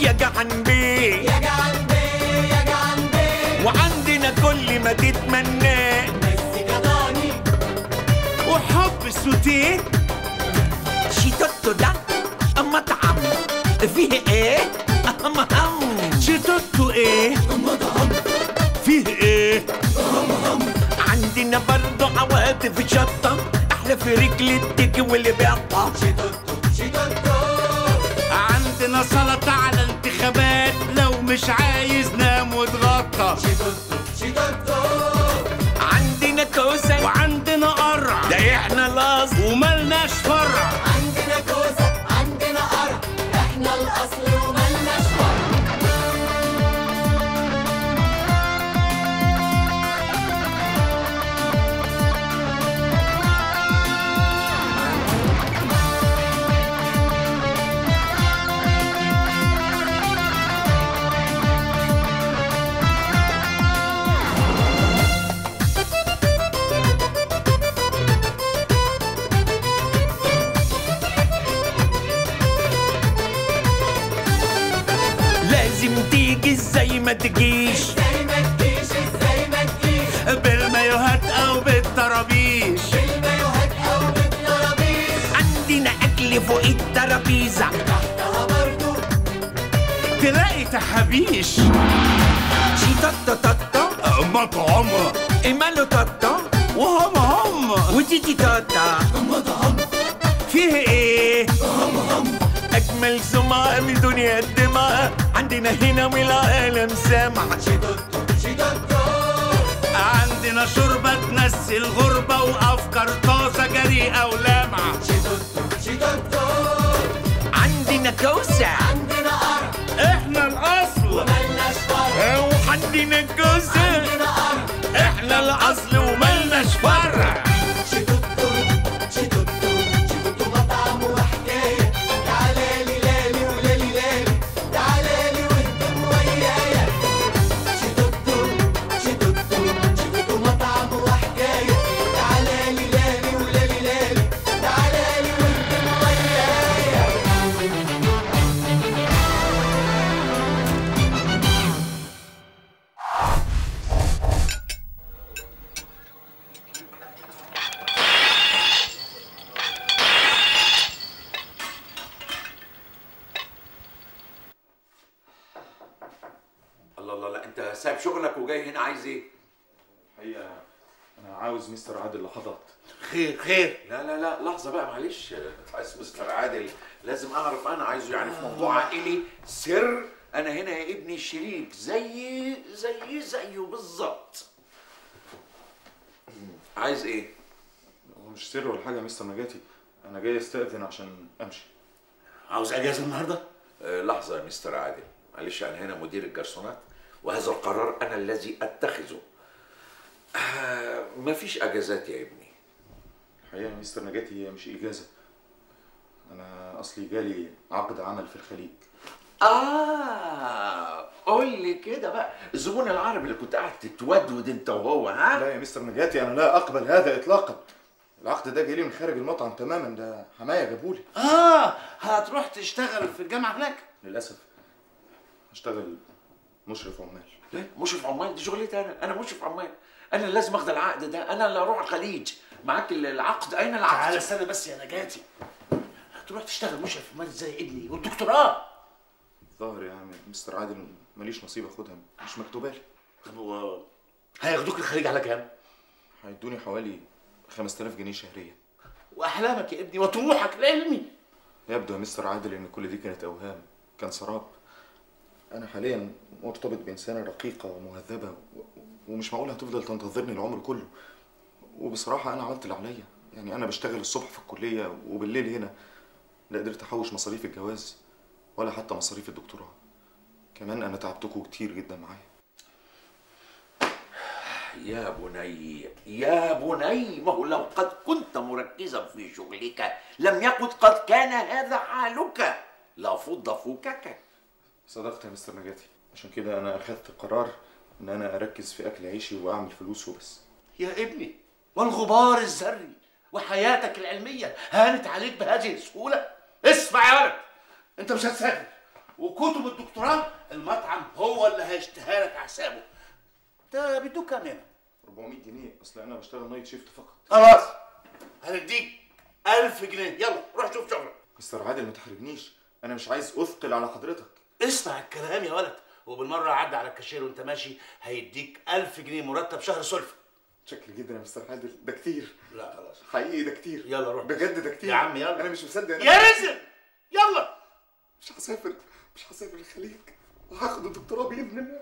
يا جعان بيه يا جعان بيه يا جعان بيه وعندنا كل ما تتمناه مزيكا ضاني وحب سوتيه شيتوتو ده مطعم فيه ايه مهم شيتوتو ايه مطعم فيه ايه عندنا برضه عواطف شطة احلى في رجل التيك واللي بيقطع شيتوتو شيتوتو عندنا سلطة على انتخابات لو مش عايز نام واتغطى شيتوتو شيتوتو عندنا كوسة وعندنا قرع ده احنا الاصل وملناش فرع عندنا كوسة عندنا قرع احنا الاصل وملناش فرع لازم تيجي زي ما تجيش ازاي ما تجيش ازاي ما تجيش بالمايوهات او بالطرابيش بالمايوهات او بالطرابيش عندنا اكل فوق الترابيزة تحتها برضو تلاقي تحابيش شيتوتو توتو مطعم إيمالو توتو وهم هم وتيتي توتا مطعم فيه ايه اجمل سمعة من دنيا الدماء عندنا هنا والعالم سامع شيتوتو شيتوتو عندنا شوربة تنسي الغربة وأفكار طازة جريئة ولامعة شيتوتو شيتوتو عندنا كوسة عندنا قرع إحنا الأصل وملناش فرع وعندنا كوسة عندنا قرع احنا الاصل وملناش فرع شيتوتو شيتوتو شيتوتو مطعم وحكاية تعالى لي لالي ولالي لالي تعالى لي واهتم ويايا شيتوتو شيتوتو شيتوتو مطعم وحكاية تعالى لي لالي ولالي لالي تعالى لي واهتم ويايا الله الله لا انت سايب شغلك وجاي هنا عايز ايه؟ حقيقة أنا عاوز مستر عادل لحظات خير خير لا لا لا لحظة بقى معلش عايز مستر عادل لازم اعرف انا عايزه يعني في موضوع عائلي سر انا هنا يا ابني شريك زي زي زيه بالظبط عايز ايه؟ هو مش سر ولا حاجة يا مستر نجاتي أنا جاي أستأذن عشان أمشي عاوز أجازة النهاردة؟ آه، لحظة يا مستر عادل معلش أنا هنا مدير الجرسونات وهذا القرار أنا الذي أتخذه آه، مفيش أجازات يا ابني الحقيقة يا مستر نجاتي هي مش إجازة أنا أصلي جالي عقد عمل في الخليج آه قول لي كده بقى الزبون العربي اللي كنت قاعد تتودود أنت وهو ها؟ لا يا مستر نجاتي أنا لا أقبل هذا إطلاقا العقد ده جاي لي من خارج المطعم تماما ده حماية جابولي آه هتروح تشتغل في الجامعة هناك؟ للأسف هشتغل مشرف عمال لا مشرف عمال دي شغلتي أنا أنا مشرف عمال أنا اللي لازم أخد العقد ده أنا اللي أروح الخليج معاك العقد أين العقد؟ تعالى استنى بس يا نجاتي هتروح تشتغل مشرف مال ازاي ابني والدكتوراه ظاهر يا عم مستر عادل ماليش نصيب أخدها مش مكتوبة لي طب هو هياخدوك الخليج على كام؟ هيدوني حوالي 5000 جنيه شهريا واحلامك يا ابني وطموحك العلمي يبدو يا مستر عادل ان كل دي كانت اوهام كان سراب انا حاليا مرتبط بانسانه رقيقه ومهذبه و- ومش معقول هتفضل تنتظرني العمر كله وبصراحه انا عملت اللي عليا يعني انا بشتغل الصبح في الكليه وبالليل هنا لا قدرت احوش مصاريف الجواز ولا حتى مصاريف الدكتوراه كمان انا تعبتكم كتير جدا معايا يا بني يا بني ما هو لو قد كنت مركزا في شغلك لم يكن قد كان هذا حالك لا فض فوكك صدقت يا مستر نجاتي عشان كده انا اخدت قرار ان انا اركز في اكل عيشي واعمل فلوس وبس يا ابني والغبار الذري وحياتك العلمية هانت عليك بهذه السهولة اسمع يا ولد انت مش هتسافر وكتب الدكتوراه المطعم هو اللي هيشتريها لك على حسابه ده بيدوك كام هنا 400 جنيه اصل انا بشتغل نايت شيفت فقط خلاص هنديك 1000 جنيه يلا روح شوف شغلك مستر عادل ما تحرجنيش انا مش عايز اثقل على حضرتك اسمع الكلام يا ولد وبالمره عدى على الكاشير وانت ماشي هيديك 1000 جنيه مرتب شهر سلفه شكل جدا يا مستر عادل ده كتير لا خلاص حقيقي ده كتير يلا روح. بجد ده كتير يا عم يلا. انا مش مصدق أنا يا رزق يلا مش هسافر مش هسافر الخليج وهاخد الدكتوراه باذن الله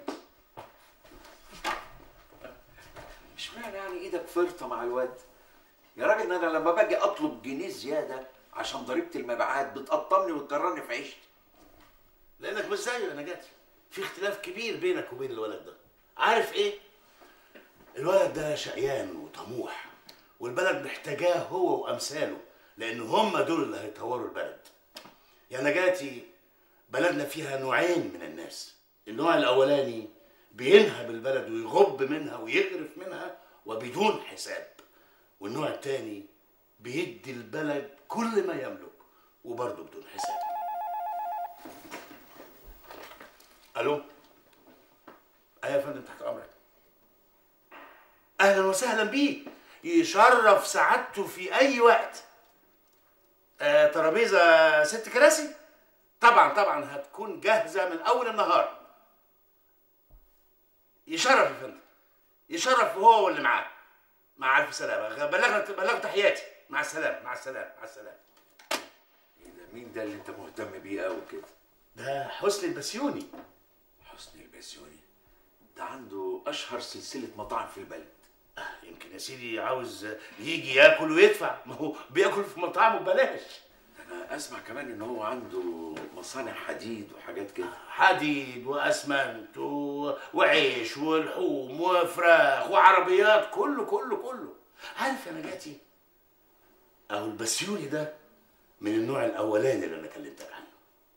مش معنى يعني ايدك فرطه مع الواد يا راجل انا لما باجي اطلب جنيه زياده عشان ضريبه المبيعات بتقطمني وتكررني في عيشتي لانك مش زيه يا نجاتي في اختلاف كبير بينك وبين الولد ده عارف ايه الولد ده شقيان وطموح والبلد محتاجاه هو وامثاله لان هم دول اللي هيطوروا البلد يا نجاتي بلدنا فيها نوعين من الناس النوع الاولاني بينهب البلد ويغب منها ويغرف منها وبدون حساب والنوع التاني بيدي البلد كل ما يملك وبرضه بدون حساب الو ايوه يا فندم تحت امرك اهلا وسهلا بيه يشرف سعادته في اي وقت آه، ترابيزه ست كراسي طبعا طبعا هتكون جاهزه من اول النهار يشرف يا فندم يشرف هو واللي معاه مع الف سلامه بلغت بلغت تحياتي مع السلامه مع السلامه مع السلامه ايه ده مين ده اللي انت مهتم بيه قوي كده ده حسني البسيوني حسني البسيوني ده عنده اشهر سلسله مطاعم في البلد آه، يمكن يا سيدي عاوز يجي ياكل ويدفع ما هو بياكل في مطعمه ببلاش انا اسمع كمان ان هو عنده مصانع حديد وحاجات كده حديد واسمنت و... وعيش ولحوم وفراخ وعربيات كله كله كله عارف يا نجاتي او البسيوني ده من النوع الاولاني اللي انا كلمتك عنه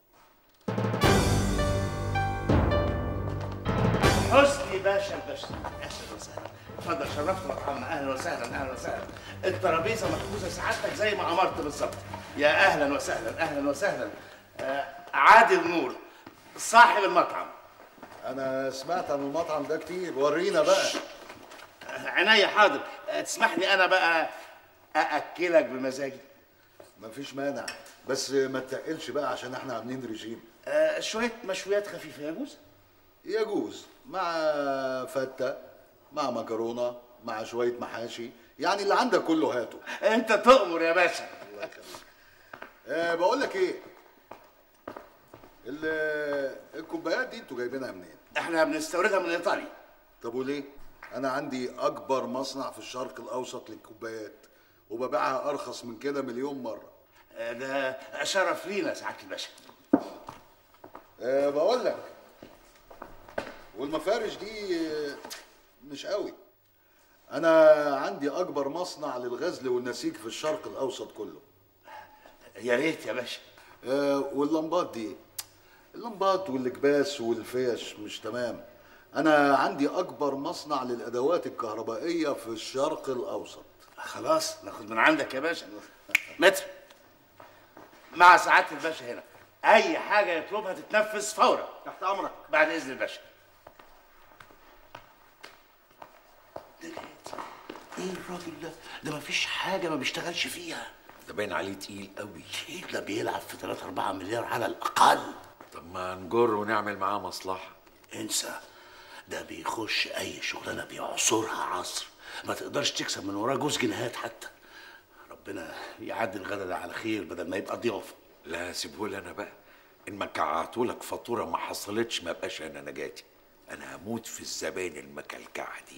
حسني باشا الباشا اهلا وسهلا اتفضل شرفت مطعمنا اهلا وسهلا اهلا وسهلا الترابيزه محجوزه سعادتك زي ما امرت بالظبط يا اهلا وسهلا اهلا وسهلا آه عادل نور صاحب المطعم انا سمعت عن المطعم ده كتير ورينا بقى آه، عينيا حاضر آه، تسمح لي انا بقى ااكلك بمزاجي مفيش مانع بس ما تقلش بقى عشان احنا عاملين رجيم آه شويه مشويات خفيفه يجوز يجوز مع فتة مع مكرونة مع شوية محاشي يعني اللي عندك كله هاته انت تؤمر يا باشا أه بقول لك ايه ال- الكوبايات دي انتوا جايبينها منين احنا بنستوردها من ايطاليا طب وليه انا عندي اكبر مصنع في الشرق الاوسط للكوبايات وببيعها ارخص من كده مليون مره آه، ده شرف لينا سعاده الباشا أه بقول لك والمفارش دي آه، مش قوي انا عندي اكبر مصنع للغزل والنسيج في الشرق الاوسط كله يا ريت يا باشا أه واللمبات دي اللمبات والكباس والفيش مش تمام انا عندي اكبر مصنع للادوات الكهربائيه في الشرق الاوسط خلاص ناخد من عندك يا باشا متر مع سعاده الباشا هنا اي حاجه يطلبها تتنفذ فورا تحت امرك بعد اذن الباشا ايه الراجل ده ده مفيش حاجه ما بيشتغلش فيها ده باين عليه تقيل قوي ايه ده بيلعب في 3 4 مليار على الاقل طب ما نجر ونعمل معاه مصلحه انسى ده بيخش اي شغلانه بيعصرها عصر ما تقدرش تكسب من وراه جوز جنيهات حتى ربنا يعدي الغدا ده على خير بدل ما يبقى ضيافه لا سيبهولي انا بقى ان ما كععتولك فاتوره ما حصلتش ما بقاش انا نجاتي انا هموت في الزباين المكلكعه دي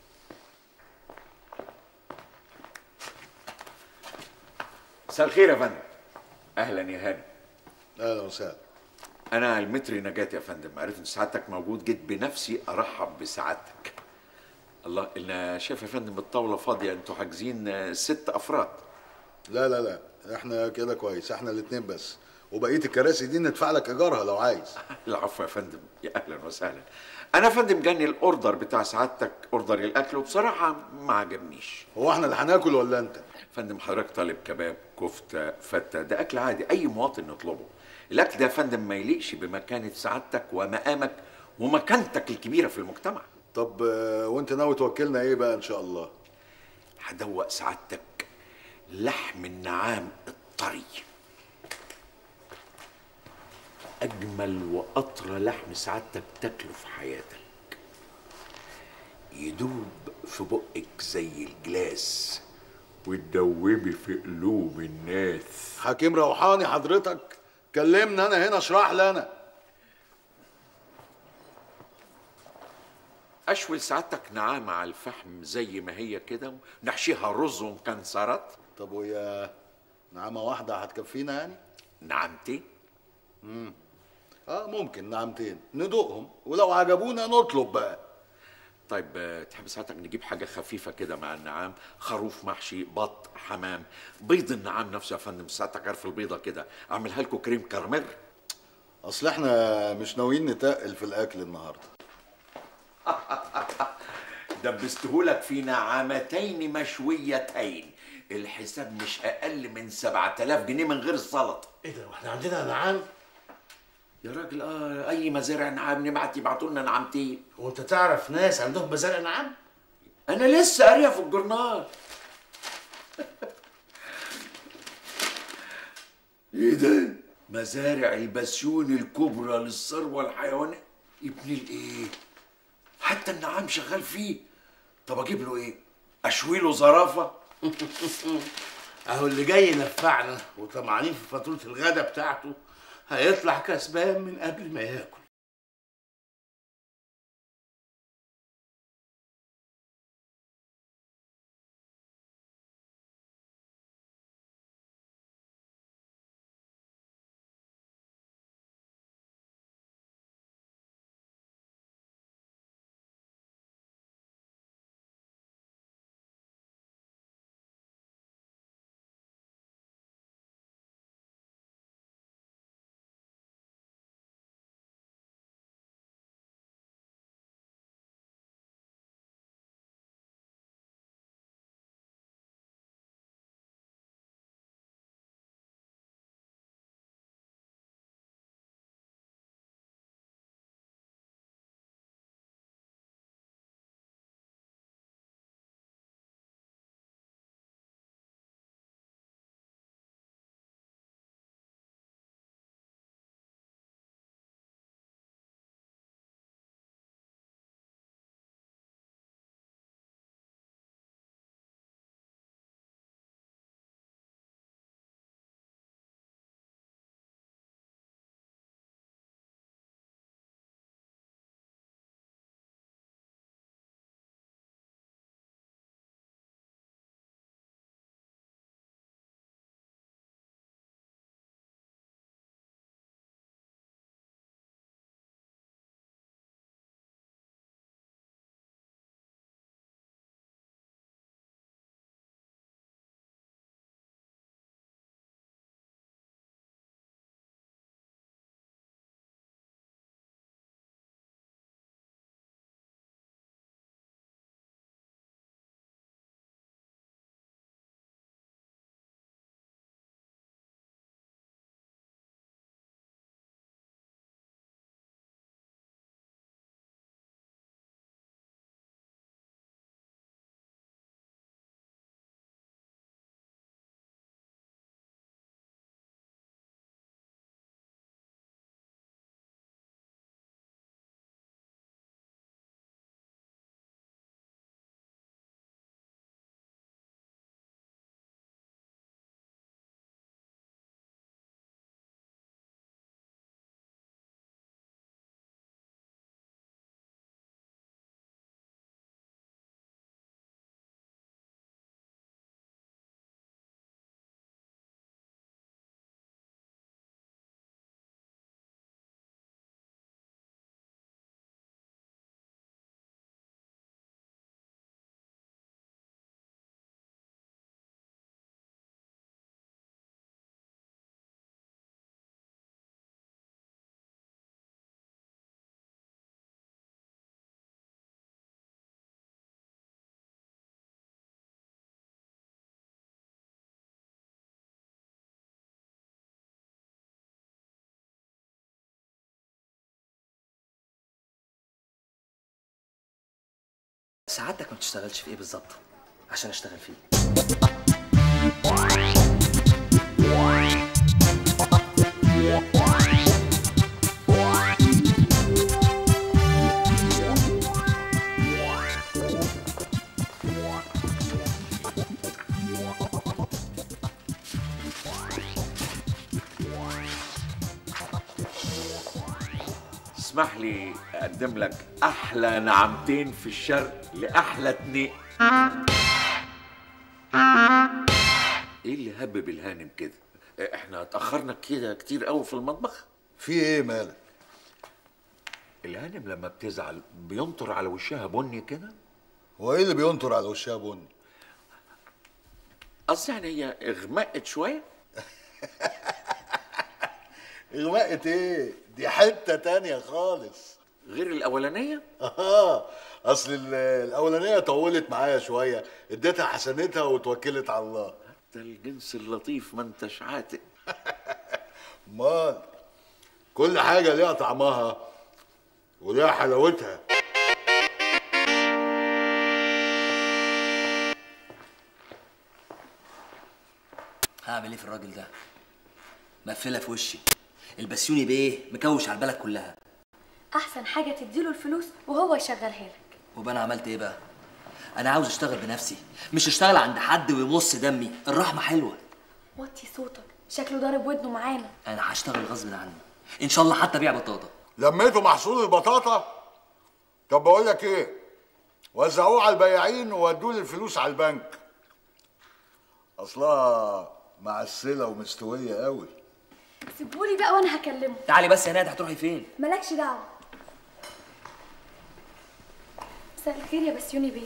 مساء الخير يا فندم اهلا يا هاني اهلا وسهلا انا المتري نجاتي يا فندم عرفت ان سعادتك موجود جيت بنفسي ارحب بسعادتك الله انا شايف يا فندم الطاوله فاضيه انتوا حاجزين آه، ست افراد لا لا لا احنا كده كويس احنا الاتنين بس وبقيه الكراسي دي ندفع لك ايجارها لو عايز العفو يا فندم يا اهلا وسهلا انا يا فندم جاني الاوردر بتاع سعادتك اوردر الاكل وبصراحه ما عجبنيش هو احنا اللي هناكل ولا انت فندم حضرتك طالب كباب كفته فته ده اكل عادي اي مواطن يطلبه الاكل ده يا فندم ما يليقش بمكانه سعادتك ومقامك ومكانتك الكبيره في المجتمع طب آه، وانت ناوي توكلنا ايه بقى ان شاء الله هدوق سعادتك لحم النعام الطري اجمل واطرى لحم سعادتك تاكله في حياتك يدوب في بقك زي الجلاس وتدوبي في قلوب الناس حكيم روحاني حضرتك كلمنا انا هنا اشرح لنا اشوي لسعادتك نعامة على الفحم زي ما هي كده ونحشيها رز ومكنسرات طب ويا نعمة واحدة هتكفينا يعني؟ نعمتين اه ممكن نعمتين ندوقهم ولو عجبونا نطلب بقى طيب آه، تحب ساعتك نجيب حاجة خفيفة كده مع النعام خروف محشي بط حمام بيض النعام نفسه يا فندم ساعتك عارف البيضة كده أعملها لكم كريم كراميل اصل احنا مش ناويين نتقل في الاكل النهارده دبستهولك في نعامتين مشويتين الحساب مش أقل من 7000 جنيه من غير السلطة ايه ده واحنا عندنا نعام يا راجل اه اي مزارع نعام نبعت يبعتوا لنا نعامتين هو انت تعرف ناس عندهم مزارع نعام انا لسه قاريها في الجورنال ايه ده مزارع البسيون الكبرى للثروه الحيوانيه ابن الايه حتى النعام شغال فيه طب اجيب له ايه اشوي له زرافه اهو اللي جاي ينفعنا وطمعانين في فاتوره الغدا بتاعته هيطلع كسبان من قبل ما ياكل سعادتك ما بتشتغلش في ايه بالظبط عشان اشتغل فيه اسمح لي اقدم لك احلى نعمتين في الشرق لاحلى اتنين ايه اللي هبب الهانم كده احنا اتاخرنا كده كتير قوي في المطبخ في ايه مالك الهانم لما بتزعل بينطر على وشها بني كده هو ايه اللي بينطر على وشها بني قصدي يعني هي اغمقت شويه غمقت ايه دي حته تانية خالص غير الاولانيه اه اصل ال- الاولانيه طولت معايا شويه اديتها حسنتها وتوكلت على الله ده الجنس اللطيف ما انتش عاتق امال كل حاجه ليها طعمها وليها حلاوتها هعمل ايه في الراجل ده مقفله في وشي البسيوني بيه مكوش على البلد كلها احسن حاجه تديله الفلوس وهو يشغلها لك وبقى انا عملت ايه بقى انا عاوز اشتغل بنفسي مش اشتغل عند حد ويمص دمي الرحمه حلوه وطي صوتك شكله ضارب ودنه معانا انا هشتغل غصب عني ان شاء الله حتى ابيع بطاطا لميتوا محصول البطاطا طب بقول لك ايه وزعوه على البياعين وودوا لي الفلوس على البنك اصلها معسله ومستويه قوي سيبهولي بقى وانا هكلمه تعالي بس يا نادي هتروحي فين مالكش دعوه مساء الخير يا بسيوني بيه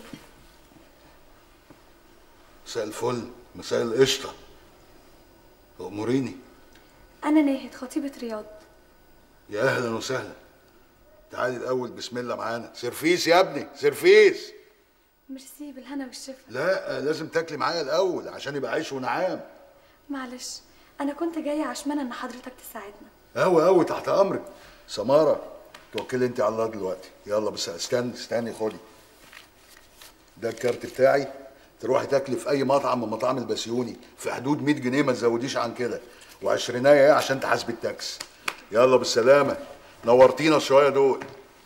مساء الفل مساء القشطه اموريني انا ناهد خطيبه رياض يا اهلا وسهلا تعالي الاول بسم الله معانا سرفيس يا ابني سرفيس ميرسي بالهنا والشفا لا لازم تاكلي معايا الاول عشان يبقى عيش ونعام معلش انا كنت جايه عشمان ان حضرتك تساعدنا قوي قوي تحت امرك سماره توكلي انت على الله دلوقتي يلا بس استني استني خدي ده الكارت بتاعي تروحي تاكلي في اي مطعم من مطاعم البسيوني في حدود 100 جنيه ما تزوديش عن كده وعشرينايه ايه عشان تحاسبي التاكس يلا بالسلامه نورتينا شويه دول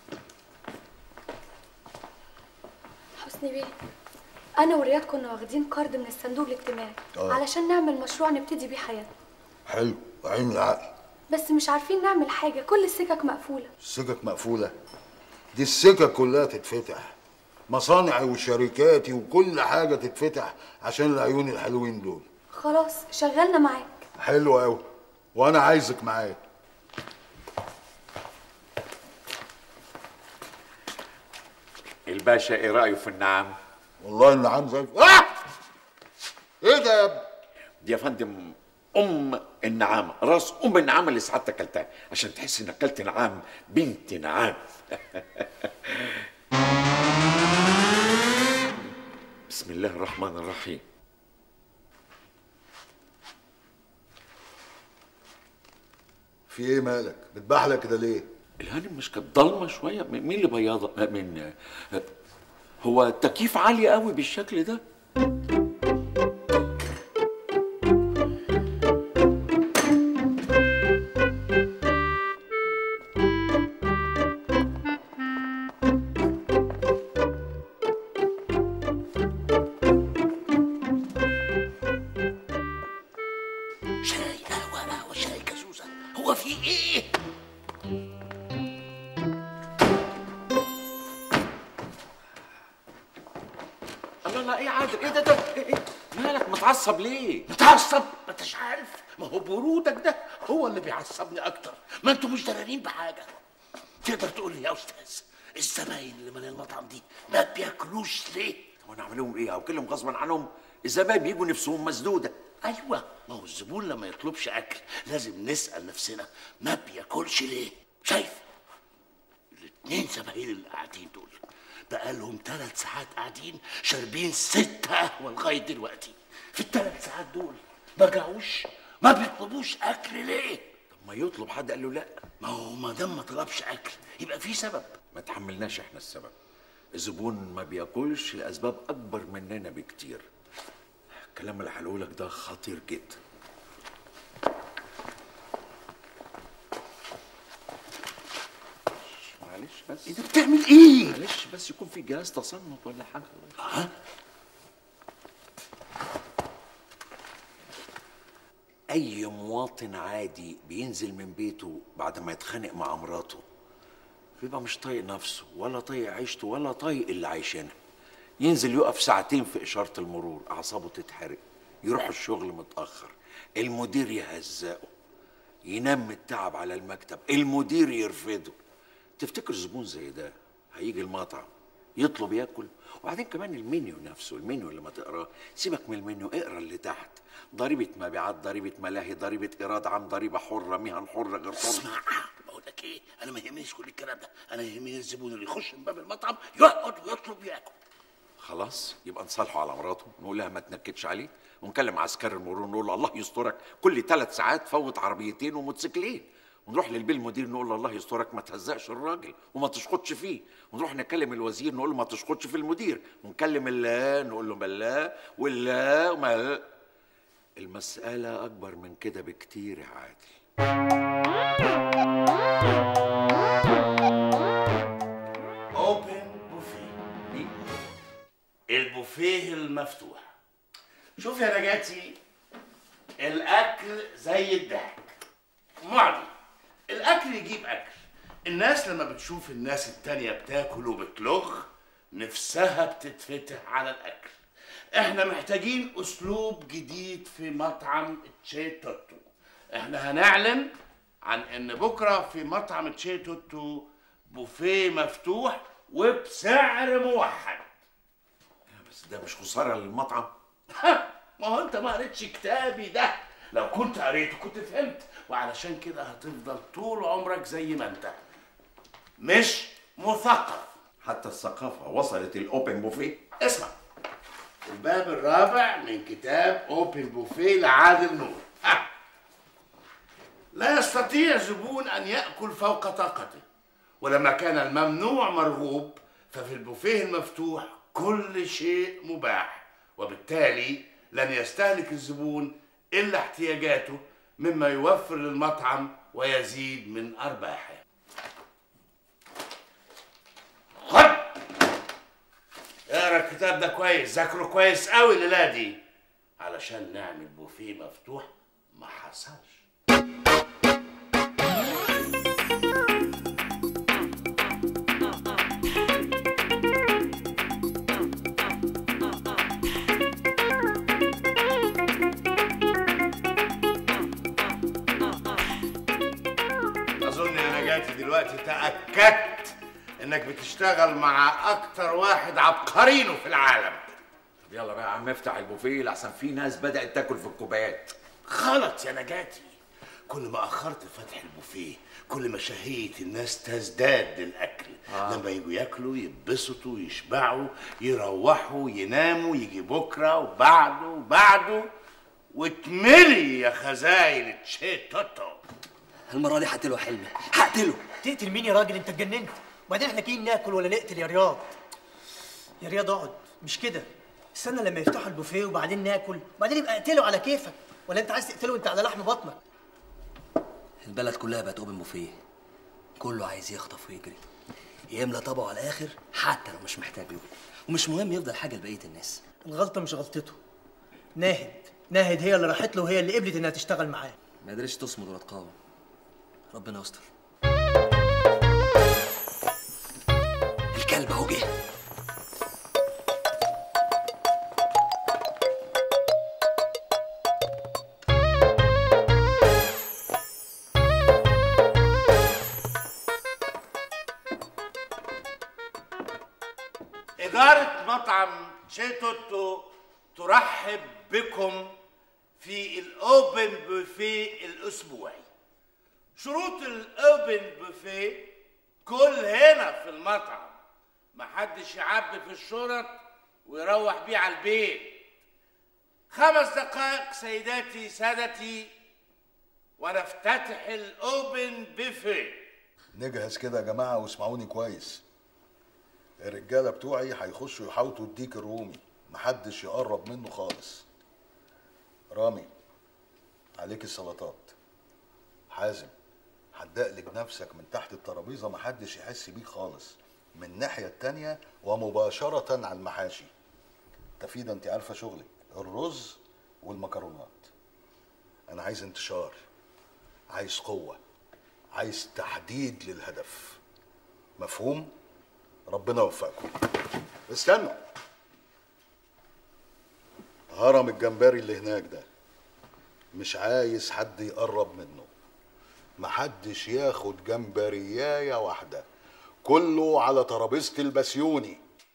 حسني بيه انا ورياض كنا واخدين كارد من الصندوق الاجتماعي آه. علشان نعمل مشروع نبتدي بيه حياتنا حلو عين العقل بس مش عارفين نعمل حاجه كل السكك مقفوله السكك مقفوله دي السكك كلها تتفتح مصانعي وشركاتي وكل حاجه تتفتح عشان العيون الحلوين دول خلاص شغلنا معاك حلو قوي وانا عايزك معايا الباشا ايه رايه في النعام والله النعام زي آه! ايه ده يا ابني دي يا فندم ام النعامه راس ام النعامه اللي سعادتك اكلتها عشان تحس انك اكلت نعام بنت نعام بسم الله الرحمن الرحيم في ايه مالك بتبحلق كده ليه الهانم مش كانت ضلمه شويه م- مين اللي بياضه من هو التكييف عالي قوي بالشكل ده شاي قهوة قهوة شاي كازوزة هو في ايه؟ الله لا ايه عادل ايه ده ده إيه إيه؟ مالك متعصب ليه متعصب ما انتش عارف ما هو برودك ده هو اللي بيعصبني اكتر ما انتوا مش دارانين بحاجة تقدر تقول لي يا استاذ الزباين اللي من المطعم دي ما بياكلوش ليه؟ هو انا اعمل لهم ايه او كلهم غصبا عنهم الزباين بيجوا نفسهم مسدوده ايوه ما هو الزبون لما يطلبش اكل لازم نسال نفسنا ما بياكلش ليه شايف الاتنين زباين اللي قاعدين دول بقالهم ثلاث ساعات قاعدين شاربين ست قهوه لغايه دلوقتي في الثلاث ساعات دول ما جاوش ما بيطلبوش اكل ليه طب ما يطلب حد قال له لا ما هو ما دام ما طلبش اكل يبقى في سبب ما تحملناش احنا السبب الزبون ما بياكلش لاسباب اكبر مننا بكتير الكلام اللي هقوله لك ده خطير جدا معلش بس انت بتعمل ايه؟ معلش بس يكون في جهاز تصنت ولا حاجه ها؟ اي مواطن عادي بينزل من بيته بعد ما يتخانق مع مراته بيبقى مش طايق نفسه ولا طايق عيشته ولا طايق اللي عايشينها ينزل يقف ساعتين في اشاره المرور اعصابه تتحرق يروح الشغل متاخر المدير يهزقه ينام من التعب على المكتب المدير يرفضه تفتكر زبون زي ده هيجي المطعم يطلب ياكل وبعدين كمان المنيو نفسه المنيو اللي ما تقراه سيبك من المنيو اقرا اللي تحت ضريبه مبيعات ضريبه ملاهي ضريبه ايراد عام ضريبه حره مهن حره غير حره اسمع بقول لك ايه انا ما يهمنيش كل الكلام ده انا يهمني الزبون اللي يخش من باب المطعم يقعد ويطلب ياكل خلاص يبقى نصالحه على مراته نقول لها ما تنكدش عليه ونكلم عسكري المرور نقول له الله يسترك كل ثلاث ساعات فوت عربيتين وموتوسيكلين ونروح للبيه المدير نقول له الله يسترك ما تهزقش الراجل وما تشخطش فيه ونروح نكلم الوزير نقول له ما تشخطش في المدير ونكلم الله نقول له بلا ولا وما المسألة أكبر من كده بكتير يا عادل اوبن بوفيه البوفيه المفتوح شوف يا نجاتي الاكل زي الضحك معدي الاكل يجيب اكل الناس لما بتشوف الناس التانية بتاكل وبتلغ نفسها بتتفتح على الاكل احنا محتاجين اسلوب جديد في مطعم تشي توتو احنا هنعلن عن ان بكره في مطعم تشي توتو بوفيه مفتوح وبسعر موحد بس ده مش خسارة للمطعم ما هو انت ما قريتش كتابي ده لو كنت قريته كنت فهمت وعلشان كده هتفضل طول عمرك زي ما انت مش مثقف حتى الثقافة وصلت الأوبن بوفيه اسمع الباب الرابع من كتاب اوبن بوفيه لعادل نور ها. لا يستطيع زبون ان ياكل فوق طاقته ولما كان الممنوع مرغوب ففي البوفيه المفتوح كل شيء مباح وبالتالي لن يستهلك الزبون الا احتياجاته مما يوفر للمطعم ويزيد من ارباحه خد اقرا الكتاب ده كويس ذاكره كويس قوي الليله دي علشان نعمل بوفيه مفتوح ما حصلش اظن يا نجاتي دلوقتي تاكدت انك بتشتغل مع اكتر واحد عبقرينه في العالم طب يلا بقى يا عم افتح البوفيه لحسن في ناس بدأت تاكل في الكوبايات غلط يا نجاتي كل ما اخرت فتح البوفيه كل ما شهية الناس تزداد للاكل آه. لما يجوا ياكلوا يتبسطوا يشبعوا يروحوا يناموا يجي بكره وبعده وبعده وتملي يا خزاين تشي توتو المرة دي هقتله يا حلمي هقتله تقتل مين يا راجل انت اتجننت وبعدين احنا جايين ناكل ولا نقتل يا رياض يا رياض اقعد مش كده استنى لما يفتحوا البوفيه وبعدين ناكل وبعدين يبقى اقتله على كيفك ولا انت عايز تقتله وانت على لحم بطنك البلد كلها بقت اوبن بوفيه كله عايز يخطف ويجري يملى طبعه على الاخر حتى لو مش محتاج له ومش مهم يفضل حاجه لبقيه الناس الغلطه مش غلطته ناهد ناهد هي اللي راحت له وهي اللي قبلت انها تشتغل معاه ما قدرتش تصمد ولا تقاوم ربنا يستر الكلب اهو جه إدارة مطعم شيتوتو ترحب بكم في الأوبن بوفيه الأسبوعي شروط الأوبن بوفيه كل هنا في المطعم محدش يعبي في الشرط ويروح بيه على البيت خمس دقائق سيداتي سادتي ونفتتح الأوبن بوفيه نجهز كده يا جماعه واسمعوني كويس الرجاله بتوعي هيخشوا يحاوطوا الديك الرومي محدش يقرب منه خالص رامي عليك السلطات حازم هتدقلج نفسك من تحت الترابيزه محدش يحس بيك خالص من الناحيه التانيه ومباشره على المحاشي تفيدة انت عارفه شغلك الرز والمكرونات انا عايز انتشار عايز قوه عايز تحديد للهدف مفهوم ربنا يوفقكم استنوا هرم الجمبري اللي هناك ده مش عايز حد يقرب منه محدش ياخد جمبرياية واحدة كله على ترابيزة البسيوني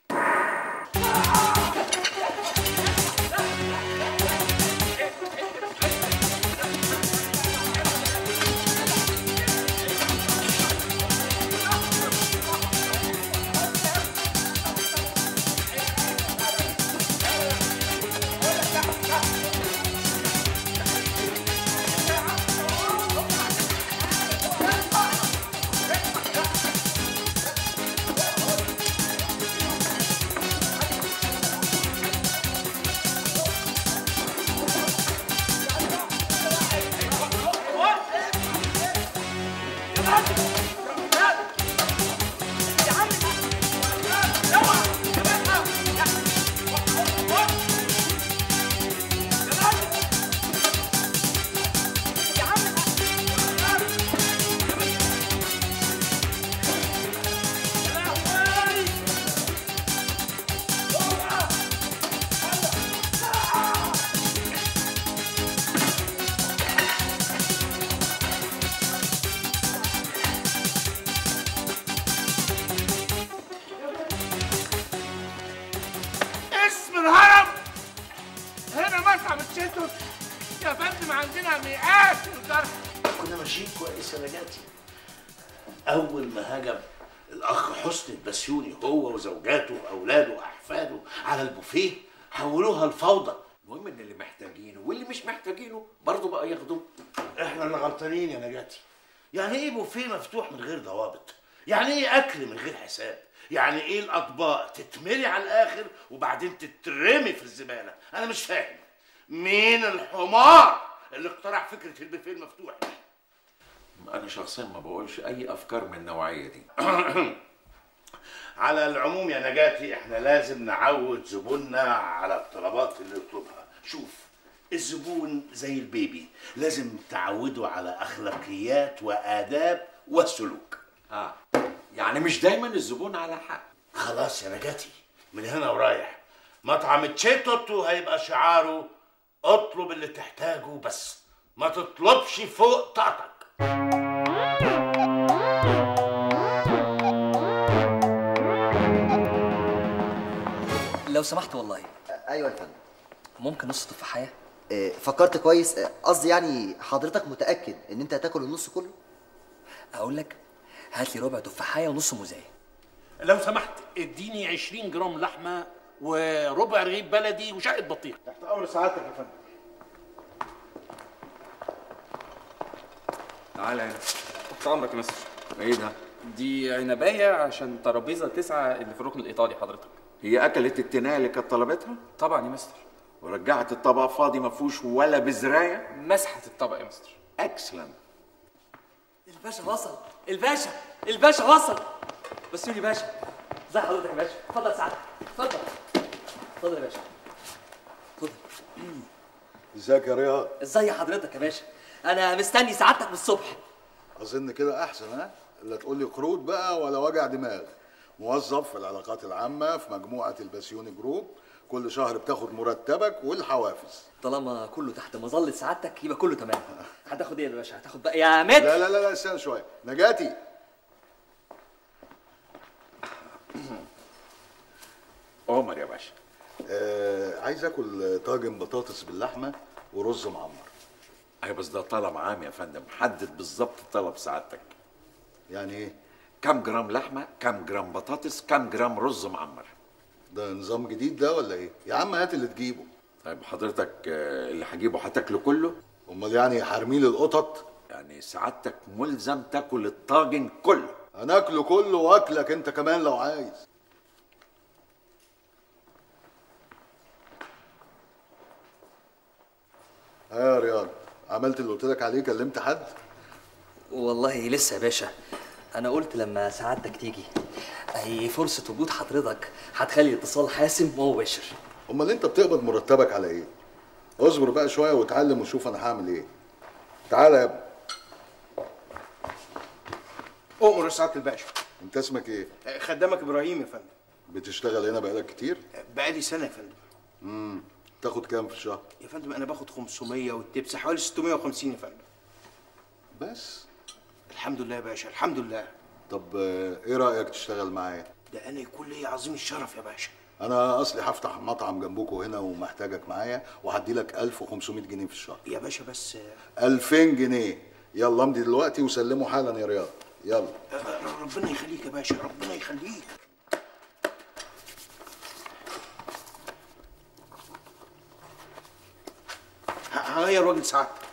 اسم الهرم هنا مطعم التشيتوس يا فندم عندنا مئات الجرح كنا ماشيين كويس يا نجاتي اول ما هجم الاخ حسني البسيوني هو وزوجاته واولاده واحفاده على البوفيه حولوها لفوضى المهم ان اللي محتاجينه واللي مش محتاجينه برضه بقى ياخدوه احنا اللي غلطانين يا نجاتي يعني ايه بوفيه مفتوح من غير ضوابط يعني ايه اكل من غير حساب يعني ايه الاطباق تتملي على الاخر وبعدين تترمي في الزباله انا مش فاهم مين الحمار اللي اقترح فكره البوفيه المفتوح دي انا شخصيا ما بقولش اي افكار من النوعيه دي على العموم يا نجاتي احنا لازم نعود زبوننا على الطلبات اللي يطلبها شوف الزبون زي البيبي لازم تعوده على اخلاقيات واداب وسلوك اه يعني مش دايما الزبون على حق خلاص يا نجاتي من هنا ورايح مطعم تشيتوتو هيبقى شعاره اطلب اللي تحتاجه بس ما تطلبش فوق طاقتك لو سمحت والله ايوه يا فندم ممكن نص تفاحية آه، فكرت كويس آه، قصدي يعني حضرتك متاكد ان انت هتاكل النص كله اقول لك هات لي ربع تفاحية ونص موزاية لو سمحت اديني 20 جرام لحمه وربع رغيف بلدي وشقه بطيخ تحت امر سعادتك يا فندم تعالى هنا تحت امرك يا مستر ايه ده دي عنبايه عشان ترابيزه تسعه اللي في الركن الايطالي حضرتك هي اكلت التنايه اللي كانت طلبتها طبعا يا مستر ورجعت الطبق فاضي ما فيهوش ولا بزرايه مسحت الطبق يا مستر اكسلنت الباشا وصل الباشا الباشا وصل بس يا باشا ازي حضرتك يا باشا اتفضل سعادتك اتفضل اتفضل يا باشا اتفضل ازيك يا رياض ازي حضرتك يا باشا انا مستني سعادتك من الصبح اظن كده احسن ها لا تقول لي قروض بقى ولا وجع دماغ موظف في العلاقات العامه في مجموعه البسيوني جروب كل شهر بتاخد مرتبك والحوافز طالما كله تحت مظله سعادتك يبقى كله تمام هتاخد ايه يا باشا هتاخد بقى يا متر لا لا لا لا استنى شويه نجاتي عمر يا باشا آه عايز اكل طاجن بطاطس باللحمه ورز معمر اي بس ده طلب عام يا فندم حدد بالظبط طلب سعادتك يعني ايه كم جرام لحمه كم جرام بطاطس كم جرام رز معمر ده نظام جديد ده ولا ايه يا عم هات اللي تجيبه طيب حضرتك آه، اللي هجيبه هتاكله كله امال يعني حرميل القطط يعني سعادتك ملزم تاكل الطاجن كله هناكله كله واكلك انت كمان لو عايز اه يا رياض عملت اللي قلت لك عليه كلمت حد والله لسه يا باشا انا قلت لما سعادتك تيجي اي فرصه وجود حضرتك هتخلي الاتصال حاسم ومباشر امال انت بتقبض مرتبك على ايه اصبر بقى شويه واتعلم وشوف انا هعمل ايه تعالى يا ابني اؤمر يا سعاده الباشا انت اسمك ايه خدامك ابراهيم يا فندم بتشتغل هنا بقالك كتير بقالي سنه يا فندم امم تاخد كام في الشهر يا فندم انا باخد 500 والتبس حوالي 650 يا فندم بس الحمد لله يا باشا الحمد لله طب آه، ايه رايك تشتغل معايا ده انا يكون لي عظيم الشرف يا باشا انا اصلي هفتح مطعم جنبكم هنا ومحتاجك معايا وهدي لك 1500 جنيه في الشهر يا باشا بس 2000 جنيه يلا امضي دلوقتي وسلمه حالا يا رياض يلا آه، ربنا يخليك يا باشا ربنا يخليك ه- هغير وجه سعادتك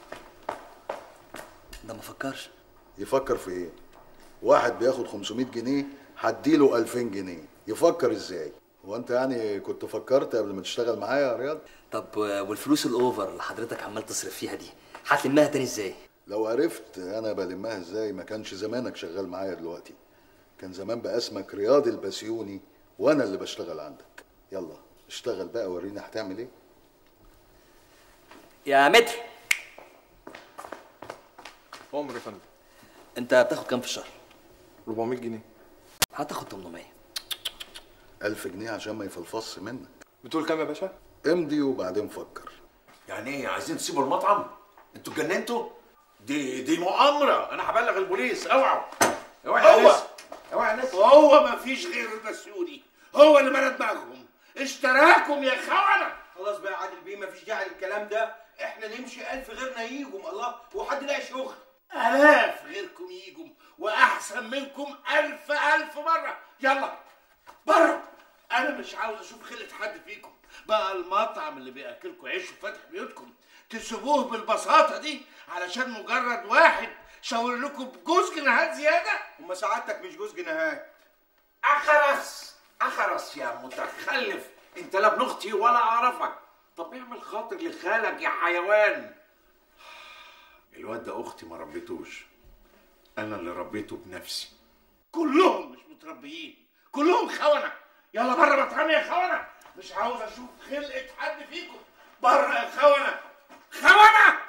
ده ما فكرش يفكر في ايه واحد بياخد 500 جنيه هديله 2000 جنيه يفكر ازاي هو انت يعني كنت فكرت قبل ما تشتغل معايا يا رياض طب والفلوس الاوفر اللي حضرتك عمال تصرف فيها دي هتلمها تاني ازاي لو عرفت انا بلمها ازاي ما كانش زمانك شغال معايا دلوقتي كان زمان بقى اسمك رياض البسيوني وانا اللي بشتغل عندك يلا اشتغل بقى ورينا هتعمل ايه يا متر عمر يا فندم انت بتاخد كام في الشهر 400 جنيه هتاخد 800 ألف جنيه عشان ما يفلفصش منك بتقول كام يا باشا امضي وبعدين فكر يعني ايه عايزين تسيبوا المطعم انتوا اتجننتوا دي دي مؤامره انا هبلغ البوليس اوعوا اوعى يا هو ناس اوعى يا ناس هو ما فيش غير البسيوني هو اللي مال دماغهم اشتراكم يا خونه خلاص بقى يا عادل بيه مفيش داعي للكلام ده احنا نمشي ألف غيرنا يجوا الله هو حد لاقي شغل آلاف غيركم يجوا وأحسن منكم ألف ألف مرة يلا بره أنا مش عاوز أشوف خلة حد فيكم بقى المطعم اللي بياكلكم عيش وفتح بيوتكم تسيبوه بالبساطة دي علشان مجرد واحد شاور لكم بجوز جنيهات زيادة هما سعادتك مش جوز جنيهات اخرس اخرس يا متخلف انت لا ابن اختي ولا اعرفك طب اعمل خاطر لخالك يا حيوان الواد ده اختي ما ربيتوش انا اللي ربيته بنفسي كلهم مش متربيين كلهم خونة يلا بره مطعمي يا خونة مش عاوز أشوف خلقة حد فيكم بره يا خونة خونة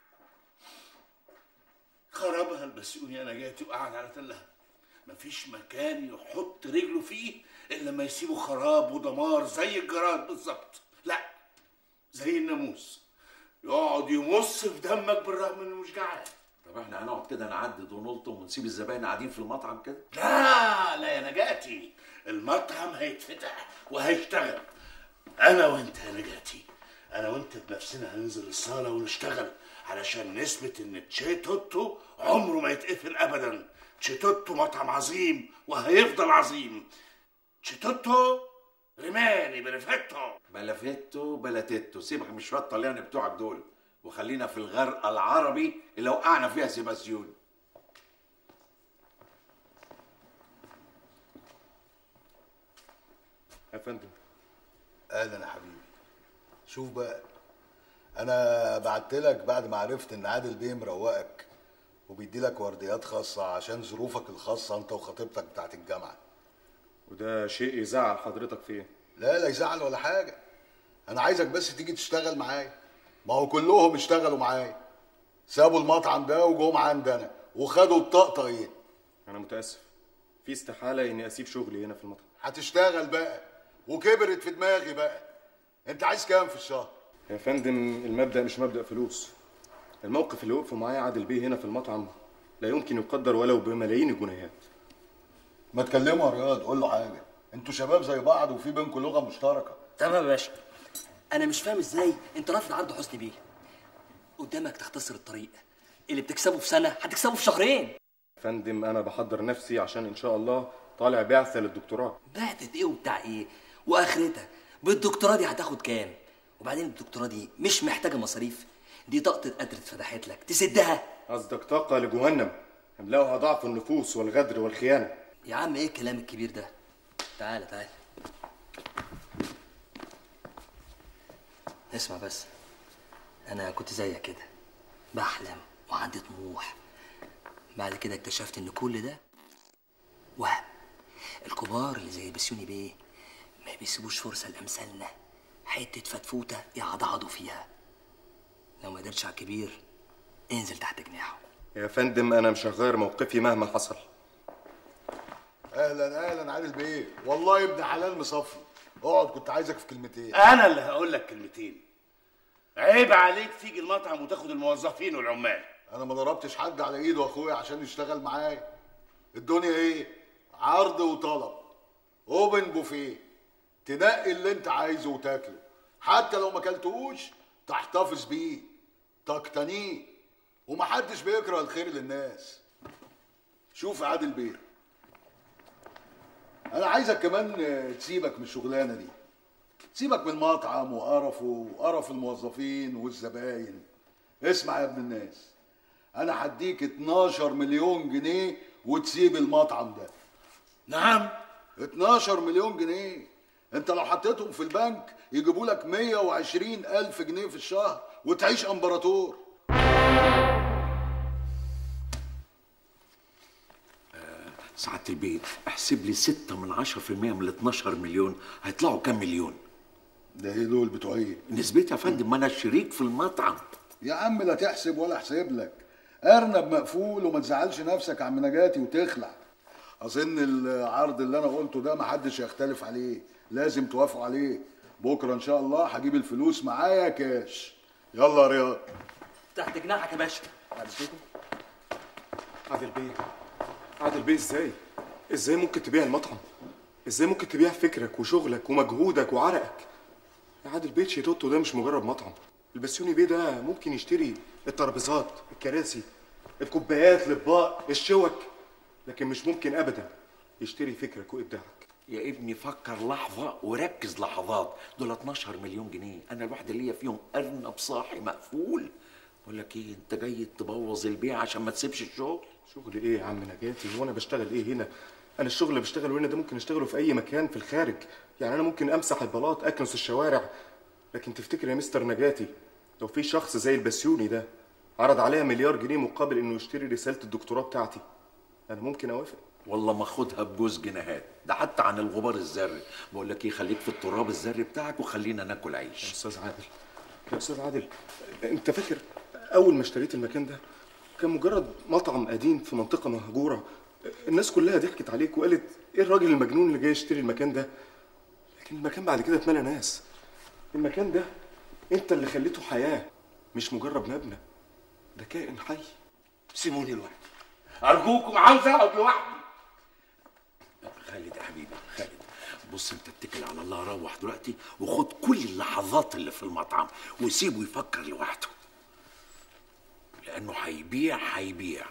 خربها البسيوني انا جاتي وقعد على تلها مفيش مكان يحط رجله فيه الا لما يسيبه خراب ودمار زي الجراد بالظبط لا زي الناموس يقعد يمص في دمك بالرغم انه مش جعان طب احنا هنقعد كده نعدد ونلطم ونسيب الزباين قاعدين في المطعم كده لا لا يا نجاتي المطعم هيتفتح وهيشتغل انا وانت يا نجاتي انا وانت بنفسنا هننزل الصاله ونشتغل علشان نثبت ان تشي توتو عمره ما يتقفل ابدا تشي توتو مطعم عظيم وهيفضل عظيم تشي توتو ريماني بريفيتو بلافيتو بلاتيتو سيبك من شويه الطليان بتوعك دول وخلينا في الغرق العربي اللي وقعنا فيها سيباسيون يا فندم اهلا يا حبيبي شوف بقى انا بعت لك بعد ما عرفت ان عادل بيه مروقك وبيدي لك ورديات خاصه عشان ظروفك الخاصه انت وخطيبتك بتاعت الجامعه وده شيء يزعل حضرتك فيه لا لا يزعل ولا حاجه انا عايزك بس تيجي تشتغل معايا ما هو كلهم اشتغلوا معايا سابوا المطعم ده وجم عندنا وخدوا الطقطقين انا متاسف في استحاله اني اسيب شغلي هنا في المطعم هتشتغل بقى وكبرت في دماغي بقى انت عايز كام في الشهر يا فندم المبدا مش مبدا فلوس الموقف اللي وقفوا معايا عادل بيه هنا في المطعم لا يمكن يقدر ولو بملايين الجنيهات ما تكلمه يا رياض قول له حاجه انتوا شباب زي بعض وفي بينكم لغه مشتركه تمام يا باشا انا مش فاهم ازاي انت رافض عرض حسني بيه قدامك تختصر الطريق اللي بتكسبه في سنه هتكسبه في شهرين يا فندم انا بحضر نفسي عشان ان شاء الله طالع بعثه للدكتوراه بعتت ايه وبتاع ايه واخرتها بالدكتوراه دي هتاخد كام وبعدين الدكتوراه دي مش محتاجه مصاريف دي طاقه قدر اتفتحت لك تسدها قصدك طاقه لجهنم يملأها ضعف النفوس والغدر والخيانه يا عم ايه الكلام الكبير ده تعالى تعالى اسمع بس انا كنت زيك كده بحلم وعندي طموح بعد كده اكتشفت ان كل ده وهم الكبار اللي زي بسيوني بيه ما بيسيبوش فرصه لامثالنا حته فتفوته يعضعضوا فيها لو ما قدرتش على الكبير انزل تحت جناحه يا فندم انا مش هغير موقفي مهما حصل اهلا اهلا عادل بيه والله ابن حلال مصفي اقعد كنت عايزك في كلمتين انا اللي هقول لك كلمتين عيب عليك تيجي المطعم وتاخد الموظفين والعمال انا ما ضربتش حد على ايده اخويا عشان يشتغل معايا الدنيا ايه عرض وطلب اوبن بوفيه تنقي اللي انت عايزه وتاكله حتى لو ما اكلتهوش تحتفظ بيه تقتنيه ومحدش بيكره الخير للناس شوف يا عادل بيه انا عايزك كمان آه، تسيبك من الشغلانه دي سيبك من المطعم وقرفه وقرف الموظفين والزباين اسمع يا ابن الناس انا هديك 12 مليون جنيه وتسيب المطعم ده نعم 12 مليون جنيه انت لو حطيتهم في البنك يجيبوا لك 120 الف جنيه في الشهر وتعيش امبراطور سعادة البيت احسب لي ستة من عشرة في المية من ال 12 مليون هيطلعوا كام مليون؟ ده ايه دول بتوع ايه؟ نسبتي يا فندم ما انا شريك في المطعم يا عم لا تحسب ولا احسب لك ارنب مقفول وما تزعلش نفسك يا عم نجاتي وتخلع اظن العرض اللي انا قلته ده محدش يختلف عليه لازم توافقوا عليه بكره ان شاء الله هجيب الفلوس معايا كاش يلا يا رياض تحت جناحك يا باشا بعد اذنكم عادل بيه عادل بيه ازاي ازاي ممكن تبيع المطعم ازاي ممكن تبيع فكرك وشغلك ومجهودك وعرقك يا عادل بيه شيتوتو ده مش مجرد مطعم البسيوني بيه ده ممكن يشتري الترابيزات الكراسي الكوبايات الاطباق الشوك لكن مش ممكن ابدا يشتري فكرك وابداعك يا ابني فكر لحظة وركز لحظات دول 12 مليون جنيه أنا الواحد اللي ليا فيهم أرنب صاحي مقفول بقول لك إيه أنت جاي تبوظ البيع عشان ما تسيبش الشغل شغل ايه يا عم نجاتي هو انا بشتغل ايه هنا انا الشغل اللي بشتغله هنا ده ممكن اشتغله في اي مكان في الخارج يعني انا ممكن امسح البلاط اكنس الشوارع لكن تفتكر يا مستر نجاتي لو في شخص زي البسيوني ده عرض عليا مليار جنيه مقابل انه يشتري رساله الدكتوراه بتاعتي انا ممكن اوافق والله ما خدها بجوز جنيهات ده حتى عن الغبار الذري بقول لك ايه خليك في التراب الذري بتاعك وخلينا ناكل عيش يا استاذ عادل يا استاذ عادل انت فاكر اول ما اشتريت المكان ده كان مجرد مطعم قديم في منطقه مهجوره الناس كلها ضحكت عليك وقالت ايه الراجل المجنون اللي جاي يشتري المكان ده لكن المكان بعد كده اتملى ناس المكان ده انت اللي خليته حياه مش مجرد مبنى ده كائن حي سيبوني لوحدي أرجوكم عاوز أقعد لوحدي خالد يا حبيبي خالد بص انت اتكل على الله روح دلوقتي وخد كل اللحظات اللي في المطعم وسيبه يفكر لوحده لانه هيبيع هيبيع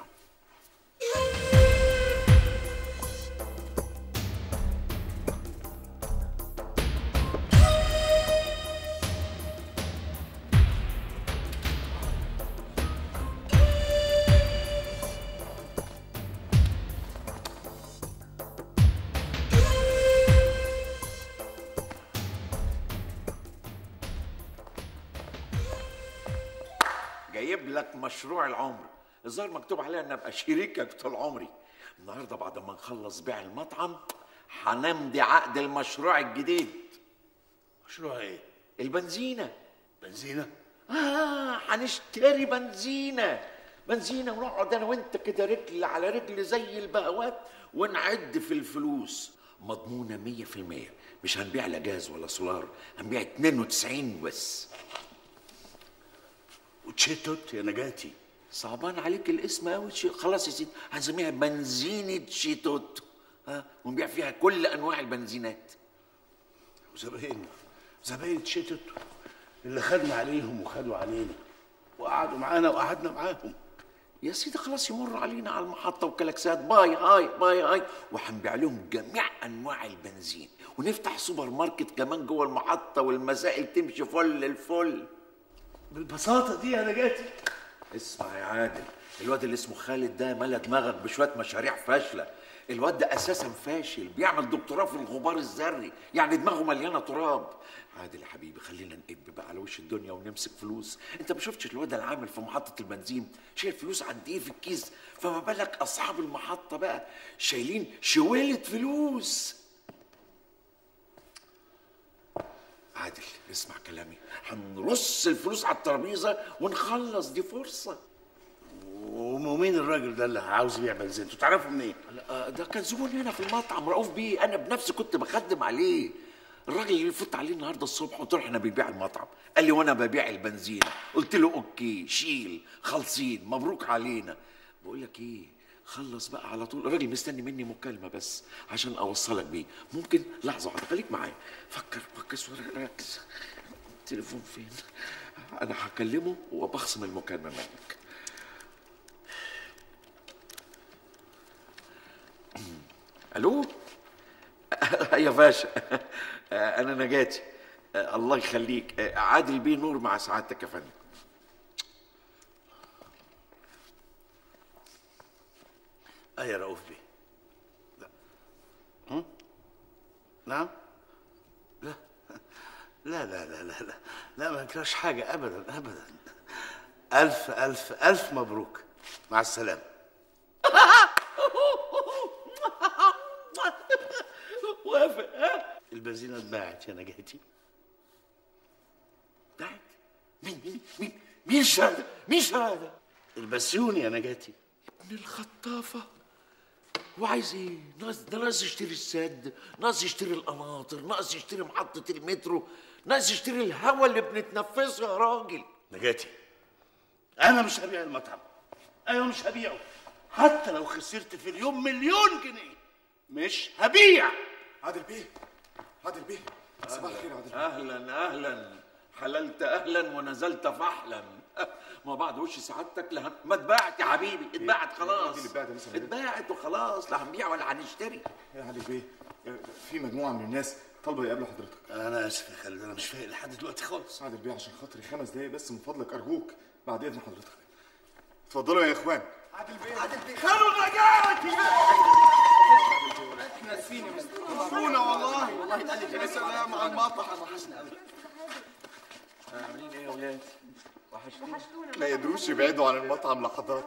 جايب لك مشروع العمر الظاهر مكتوب عليها ان ابقى شريكك طول عمري النهارده بعد ما نخلص بيع المطعم هنمضي عقد المشروع الجديد مشروع ايه؟ البنزينه بنزينه؟ اه هنشتري بنزينه بنزينه ونقعد انا وانت كده رجل على رجل زي البهوات ونعد في الفلوس مضمونه مية في المية مش هنبيع لا جاز ولا سولار هنبيع 92 بس وتشيتوت يا نجاتي صعبان عليك الاسم قوي خلاص يا سيدي هنسميها بنزينة شيتوت ها ونبيع فيها كل انواع البنزينات وزباين زباين تشيتوت اللي خدنا عليهم وخدوا علينا وقعدوا معانا وقعدنا معاهم يا سيدي خلاص يمر علينا على المحطة وكلاكسات باي هاي باي هاي وهنبيع لهم جميع أنواع البنزين ونفتح سوبر ماركت كمان جوه المحطة والمسائل تمشي فل الفل بالبساطة دي يا نجاتي اسمع يا عادل الواد اللي اسمه خالد ده ملا دماغك بشويه مشاريع فاشله الواد ده اساسا فاشل بيعمل دكتوراه في الغبار الذري يعني دماغه مليانه تراب عادل يا حبيبي خلينا نقب بقى على وش الدنيا ونمسك فلوس انت ما شفتش الواد اللي عامل في محطه البنزين شايل فلوس قد ايه في الكيس فما بالك اصحاب المحطه بقى شايلين شويله فلوس عادل اسمع كلامي هنرص الفلوس على الترابيزه ونخلص دي فرصه ومين الراجل ده اللي عاوز يبيع بنزين انتوا تعرفوا منين لا ده كان زبون هنا في المطعم رؤوف بيه انا بنفسي كنت بخدم عليه الراجل اللي فت عليه النهارده الصبح قلت له احنا بنبيع المطعم قال لي وانا ببيع البنزين قلت له اوكي شيل خالصين مبروك علينا بقول لك ايه خلص بقى على طول الراجل مستني مني مكالمه بس عشان اوصلك بيه ممكن لحظه واحده خليك معايا فكر فكر شوية، ركز التليفون فين انا هكلمه وبخصم المكالمه منك الو يا باشا انا نجاتي الله يخليك عادل بيه نور مع سعادتك يا فندم اه يا رؤوف بيه لا هم؟ نعم لا لا لا لا لا لا لا ما يجراش حاجة أبدا أبدا ألف ألف ألف مبروك مع السلامة وافق ها البنزينة اتباعت يا نجاتي اتباعت مين مين مين مين شهادة مين شهادة البسيوني يا نجاتي ابن الخطافة وعايز ايه؟ ناقص ده ناقص يشتري السد، ناقص يشتري القناطر، ناقص يشتري محطة المترو، ناقص يشتري الهوا اللي بنتنفسه يا راجل. نجاتي أنا مش هبيع المطعم أيوة مش هبيعه حتى لو خسرت في اليوم مليون جنيه مش هبيع عادل بيه عادل بيه صباح الخير يا عادل بيه اهلا اهلا حللت اهلا ونزلت فحلا ما بعد وش سعادتك لا ما اتباعت يا حبيبي اتباعت خلاص اللي اتباعت يا لسه ما اتباعت وخلاص لا هنبيع ولا هنشتري يا عادل بيه في مجموعه من الناس طالبه يقابلوا حضرتك أنا آسف يا خالد أنا مش فايق لحد دلوقتي خالص عادل بيه عشان خاطري خمس دقايق بس من فضلك ارجوك بعد اذن حضرتك اتفضلوا يا اخوان عادل بيه عادل بيه خلوا نجاتي احنا اسفين يا مستر مبرونا والله والله اتقال لي يا سلام على المطعم وحشنا قوي عاملين ايه يا ولاد؟ وحشتوني ما يقدروش يبعدوا عن المطعم لحضرتك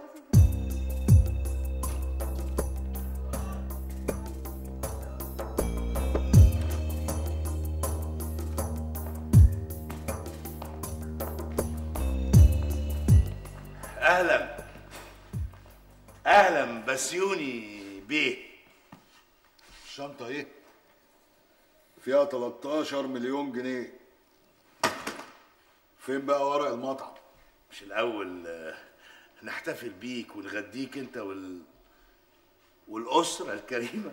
أهلا أهلا بسيوني بيه الشنطة ايه؟ فيها 13 مليون جنيه فين بقى ورق المطعم؟ مش الأول آه، نحتفل بيك ونغديك أنت وال والأسرة الكريمة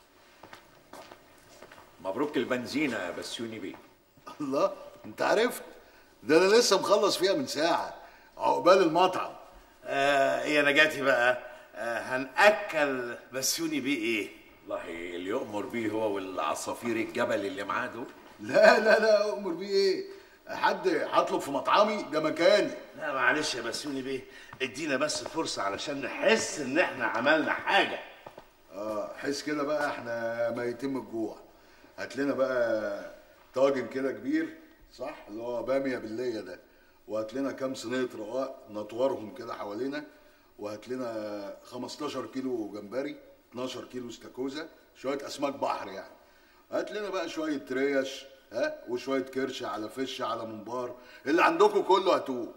مبروك البنزينة يا بسيوني بيه الله انت عرفت ده انا لسه مخلص فيها من ساعة عقبال المطعم آه يا نجاتي بقى آه هنأكل بسيوني بيه إيه؟ والله اللي يؤمر بيه هو والعصافير الجبل اللي معاه دول لا لا لا امر بيه ايه حد هطلب في مطعمي ده مكاني لا معلش يا بسيوني بيه ادينا بس فرصة علشان نحس إن إحنا عملنا حاجة اه حس كده بقى احنا ميتين من الجوع هات لنا بقى طاجن كده كبير صح اللي هو باميه بالليه ده وهات لنا كام صينيه رقاق نطورهم كده حوالينا وهات لنا 15 كيلو جمبري 12 كيلو استاكوزا شويه اسماك بحر يعني هات لنا بقى شويه ريش ها وشويه كرش على فش على ممبار اللي عندكم كله هاتوه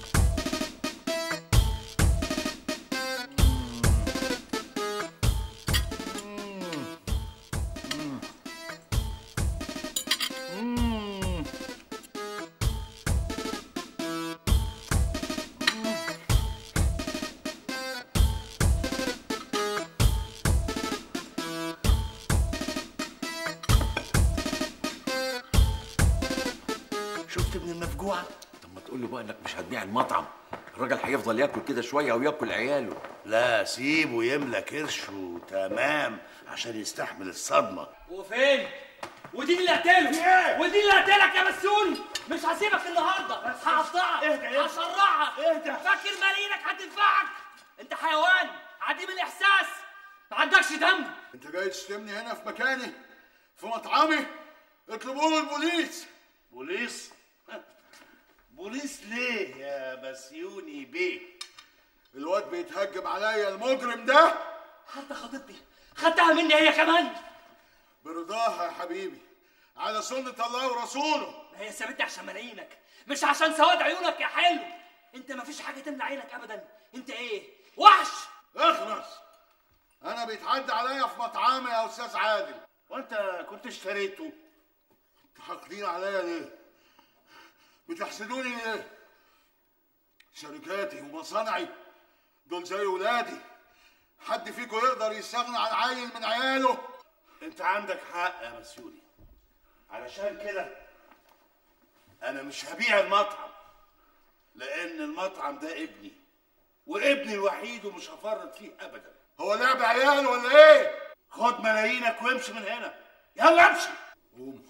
شفت ابن المفجوعة؟ طب ما تقول له بقى انك مش هتبيع المطعم الراجل هيفضل ياكل كده شويه وياكل عياله لا سيبه يملى كرشه تمام عشان يستحمل الصدمة وفين ودي اللي قتله ودي اللي قتلك يا بسيوني مش هسيبك النهارده هقطعك هشرعك فاكر مالينك هتنفعك انت حيوان عديم الاحساس ما عندكش دم انت جاي تشتمني هنا في مكاني في مطعمي اطلبوا له البوليس بوليس بوليس ليه يا بسيوني بيه الواد بيتهجم عليا المجرم ده حتى خطيبتي خدتها مني هي كمان برضاها يا حبيبي على سنة الله ورسوله ما هي سابتني عشان ملايينك مش عشان سواد عيونك يا حلو انت ما فيش حاجه تمنع عينك ابدا انت ايه وحش اخلص انا بيتعدى عليا في مطعمي يا استاذ عادل وانت كنت اشتريته حاقدين عليا ليه بتحسدوني ليه شركاتي ومصانعي دول زي ولادي حد فيكم يقدر يستغنى عن عيل من عياله انت عندك حق يا بسيوني علشان كده انا مش هبيع المطعم لان المطعم ده ابني وابني الوحيد ومش هفرط فيه ابدا هو لعب عيال ولا ايه خد ملايينك وامشي من هنا يلا امشي قوم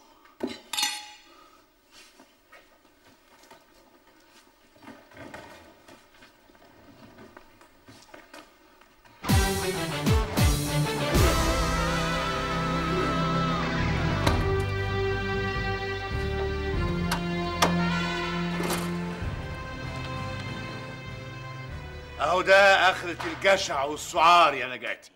اهو ده اخرة الجشع والسعار يا نجاتي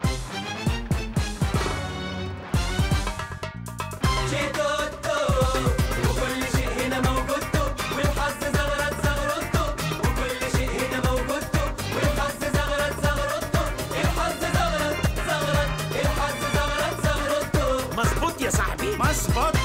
وكل شيء هنا موجود والحظ زغرت زغرته وكل شيء هنا موجود والحظ زغرت زغرته الحظ زغرت زغرت الحظ زغرت زغرته مظبوط يا صاحبي مظبوط